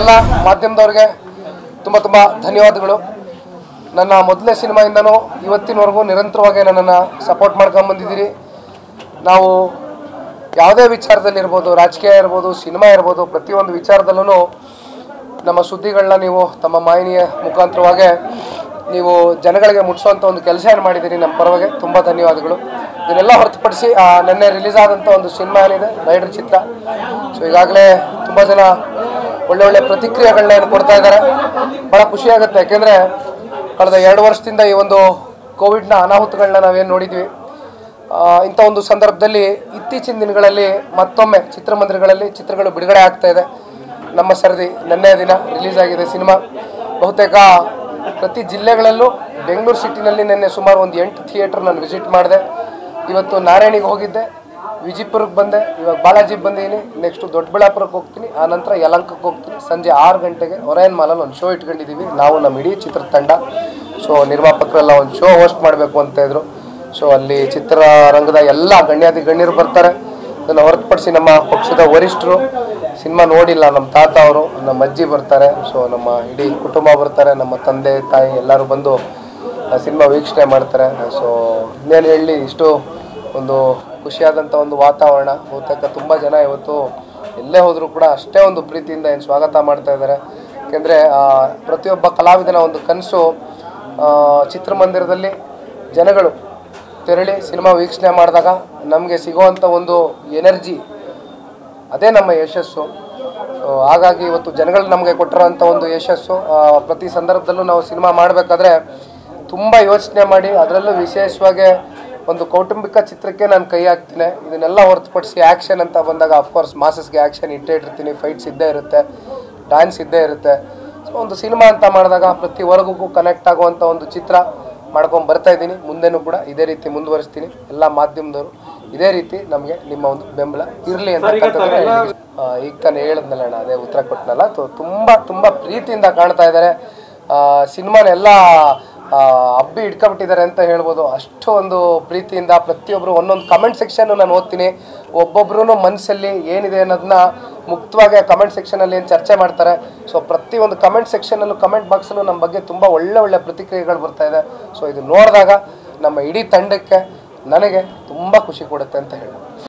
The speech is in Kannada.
ಎಲ್ಲ ಮಾಧ್ಯಮದವ್ರಿಗೆ ತುಂಬ ತುಂಬ ಧನ್ಯವಾದಗಳು ನನ್ನ ಮೊದಲನೇ ಸಿನಿಮಾಯಿಂದನೂ ಇವತ್ತಿನವರೆಗೂ ನಿರಂತರವಾಗಿ ನನ್ನನ್ನು ಸಪೋರ್ಟ್ ಮಾಡ್ಕೊಂಡು ಬಂದಿದ್ದೀರಿ ನಾವು ಯಾವುದೇ ವಿಚಾರದಲ್ಲಿರ್ಬೋದು ರಾಜಕೀಯ ಇರ್ಬೋದು ಸಿನಿಮಾ ಇರ್ಬೋದು ಪ್ರತಿಯೊಂದು ವಿಚಾರದಲ್ಲೂ ನಮ್ಮ ಸುದ್ದಿಗಳನ್ನ ನೀವು ತಮ್ಮ ಮಾಹಿನಿಯ ಮುಖಾಂತರವಾಗಿ ನೀವು ಜನಗಳಿಗೆ ಮುಟ್ಟಿಸುವಂಥ ಒಂದು ಕೆಲಸ ಏನು ಮಾಡಿದ್ದೀರಿ ನಮ್ಮ ಪರವಾಗಿ ತುಂಬ ಧನ್ಯವಾದಗಳು ಇದನ್ನೆಲ್ಲ ಹೊರತುಪಡಿಸಿ ಆ, ನಿನ್ನೆ ರಿಲೀಸ್ ಆದಂಥ ಒಂದು ಸಿನಿಮಾ ಏನಿದೆ ರೈಡರ್ ಚಿತ್ರ ಸೊ ಈಗಾಗಲೇ ತುಂಬ ಜನ ಒಳ್ಳೆ ಒಳ್ಳೆ ಪ್ರತಿಕ್ರಿಯೆಗಳನ್ನ ಏನು ಕೊಡ್ತಾ ಇದ್ದಾರೆ ಭಾಳ ಖುಷಿಯಾಗುತ್ತೆ ಯಾಕೆಂದರೆ ಕಳೆದ ಎರಡು ವರ್ಷದಿಂದ ಈ ಒಂದು ಕೋವಿಡ್ನ ಅನಾಹುತಗಳನ್ನ ನಾವೇನು ನೋಡಿದ್ವಿ ಆ, ಇಂಥ ಒಂದು ಸಂದರ್ಭದಲ್ಲಿ ಇತ್ತೀಚಿನ ದಿನಗಳಲ್ಲಿ ಮತ್ತೊಮ್ಮೆ ಚಿತ್ರಮಂದಿರಗಳಲ್ಲಿ ಚಿತ್ರಗಳು ಬಿಡುಗಡೆ ಆಗ್ತಾ ಇದೆ ನಮ್ಮ ಸರದಿ ನಿನ್ನೆ ದಿನ ರಿಲೀಸ್ ಆಗಿದೆ ಸಿನಿಮಾ ಬಹುತೇಕ ಪ್ರತಿ ಜಿಲ್ಲೆಗಳಲ್ಲೂ ಬೆಂಗಳೂರು ಸಿಟಿನಲ್ಲಿ ನಿನ್ನೆ ಸುಮಾರು ಒಂದು ಎಂಟು ಥಿಯೇಟರ್ ನಾನು ವಿಸಿಟ್ ಮಾಡಿದೆ ಇವತ್ತು ನಾರಾಯಣಿಗೆ ಹೋಗಿದ್ದೆ ವಿಜಯಪುರಕ್ಕೆ ಬಂದೆ ಇವಾಗ ಬಾಲಾಜಿಗೆ ಬಂದಿದ್ದೀನಿ ನೆಕ್ಸ್ಟು ದೊಡ್ಡಬಳ್ಳಾಪುರಕ್ಕೆ ಹೋಗ್ತೀನಿ ಆ ನಂತರ ಯಲಂಕಕ್ಕೆ ಹೋಗ್ತೀನಿ ಸಂಜೆ ಆರು ಗಂಟೆಗೆ ಒರಯನ್ ಮಾಲಲ್ಲಿ ಒಂದು ಶೋ ಇಟ್ಕೊಂಡಿದ್ದೀವಿ ನಾವು ನಮ್ಮ ಇಡೀ ಚಿತ್ರತಂಡ ಸೊ ನಿರ್ಮಾಪಕರೆಲ್ಲ ಒಂದು ಶೋ ಹೋಸ್ಟ್ ಮಾಡಬೇಕು ಅಂತ ಇದ್ರು ಸೊ ಅಲ್ಲಿ ಚಿತ್ರರಂಗದ ಎಲ್ಲ ಗಣ್ಯಾದಿ ಗಣ್ಯರು ಬರ್ತಾರೆ ಅದನ್ನು ಹೊರತುಪಡಿಸಿ ನಮ್ಮ ಪಕ್ಷದ ವರಿಷ್ಠರು ಸಿನಿಮಾ ನೋಡಿಲ್ಲ ನಮ್ಮ ತಾತ ಅವರು ನಮ್ಮ ಅಜ್ಜಿ ಬರ್ತಾರೆ ಸೊ ನಮ್ಮ ಇಡೀ ಕುಟುಂಬ ಬರ್ತಾರೆ ನಮ್ಮ ತಂದೆ ತಾಯಿ ಎಲ್ಲರೂ ಬಂದು ಸಿನಿಮಾ ವೀಕ್ಷಣೆ ಮಾಡ್ತಾರೆ ಸೊ ಇನ್ನೇನು ಹೇಳಿ ಇಷ್ಟು ಒಂದು ಖುಷಿಯಾದಂಥ ಒಂದು ವಾತಾವರಣ ಬಹುತೇಕ ತುಂಬ ಜನ ಇವತ್ತು ಎಲ್ಲೇ ಹೋದರೂ ಕೂಡ ಅಷ್ಟೇ ಒಂದು ಪ್ರೀತಿಯಿಂದ ಏನು ಸ್ವಾಗತ ಮಾಡ್ತಾ ಇದ್ದಾರೆ ಯಾಕೆಂದರೆ ಪ್ರತಿಯೊಬ್ಬ ಕಲಾವಿದನ ಒಂದು ಕನಸು ಚಿತ್ರಮಂದಿರದಲ್ಲಿ ಜನಗಳು ತೆರಳಿ ಸಿನಿಮಾ ವೀಕ್ಷಣೆ ಮಾಡಿದಾಗ ನಮಗೆ ಸಿಗುವಂಥ ಒಂದು ಎನರ್ಜಿ ಅದೇ ನಮ್ಮ ಯಶಸ್ಸು ಸೊ ಹಾಗಾಗಿ ಇವತ್ತು ಜನಗಳು ನಮಗೆ ಕೊಟ್ಟಿರೋಂಥ ಒಂದು ಯಶಸ್ಸು ಆ, ಪ್ರತಿ ಸಂದರ್ಭದಲ್ಲೂ ನಾವು ಸಿನಿಮಾ ಮಾಡಬೇಕಾದ್ರೆ ತುಂಬ ಯೋಚನೆ ಮಾಡಿ ಅದರಲ್ಲೂ ವಿಶೇಷವಾಗಿ ಒಂದು ಕೌಟುಂಬಿಕ ಚಿತ್ರಕ್ಕೆ ನಾನು ಕೈ ಹಾಕ್ತೀನಿ ಇದನ್ನೆಲ್ಲ ಹೊರತುಪಡಿಸಿ ಆ್ಯಕ್ಷನ್ ಅಂತ ಬಂದಾಗ ಅಫ್ಕೋರ್ಸ್ ಮಾಸಸ್ಗೆ ಆ್ಯಕ್ಷನ್ ಇಟ್ಟೇ ಇಟ್ಟಿರ್ತೀನಿ ಫೈಟ್ಸ್ ಇದ್ದೇ ಇರುತ್ತೆ ಡ್ಯಾನ್ಸ್ ಇದ್ದೇ ಇರುತ್ತೆ ಸೊ ಒಂದು ಸಿನಿಮಾ ಅಂತ ಮಾಡಿದಾಗ ಪ್ರತಿ ವರ್ಗಕ್ಕೂ ಕನೆಕ್ಟ್ ಆಗುವಂಥ ಒಂದು ಚಿತ್ರ ಮಾಡ್ಕೊಂಡು ಬರ್ತಾ ಇದ್ದೀನಿ ಮುಂದೆನೂ ಕೂಡ ಇದೇ ರೀತಿ ಮುಂದುವರಿಸ್ತೀನಿ ಎಲ್ಲ ಮಾಧ್ಯಮದವರು ಇದೇ ರೀತಿ ನಮಗೆ ನಿಮ್ಮ ಒಂದು ಬೆಂಬಲ ಇರಲಿ ಅಂತ ಈಗ ತಾನೇ ಹೇಳಿದ್ನಲ್ಲ ಅಣ್ಣ ಅದೇ ಉತ್ತರ ಕೊಟ್ಟನಲ್ಲ ತು- ತುಂಬ ತುಂಬ ಪ್ರೀತಿಯಿಂದ ಕಾಣ್ತಾ ಇದ್ದಾರೆ ಸಿನಿಮಾನೆಲ್ಲ ಹಬ್ಬಿ ಇಟ್ಕೊಂಬಿಟ್ಟಿದ್ದಾರೆ ಅಂತ ಹೇಳ್ಬೋದು ಅಷ್ಟು ಒಂದು ಪ್ರೀತಿಯಿಂದ ಪ್ರತಿಯೊಬ್ಬರು ಒಂದೊಂದು ಕಮೆಂಟ್ ಸೆಕ್ಷನ್ ನಾನು ಓದ್ತೀನಿ ಒಬ್ಬೊಬ್ರು ಮನಸ್ಸಲ್ಲಿ ಏನಿದೆ ಅನ್ನೋದನ್ನ ಮುಕ್ತವಾಗಿ ಕಮೆಂಟ್ ಸೆಕ್ಷನಲ್ಲಿ ಏನು ಚರ್ಚೆ ಮಾಡ್ತಾರೆ ಸೊ ಪ್ರತಿಯೊಂದು ಕಮೆಂಟ್ ಸೆಕ್ಷನಲ್ಲೂ ಕಮೆಂಟ್ ಬಾಕ್ಸಲ್ಲೂ ನಮ್ಮ ಬಗ್ಗೆ ತುಂಬ ಒಳ್ಳೆ ಒಳ್ಳೆ ಪ್ರತಿಕ್ರಿಯೆಗಳು ಬರ್ತಾ ಇದೆ ಸೊ ಇದು ನೋಡಿದಾಗ ನಮ್ಮ ಇಡೀ ತಂಡಕ್ಕೆ ನನಗೆ ತುಂಬ ಖುಷಿ ಕೊಡುತ್ತೆ ಅಂತ ಹೇಳಿ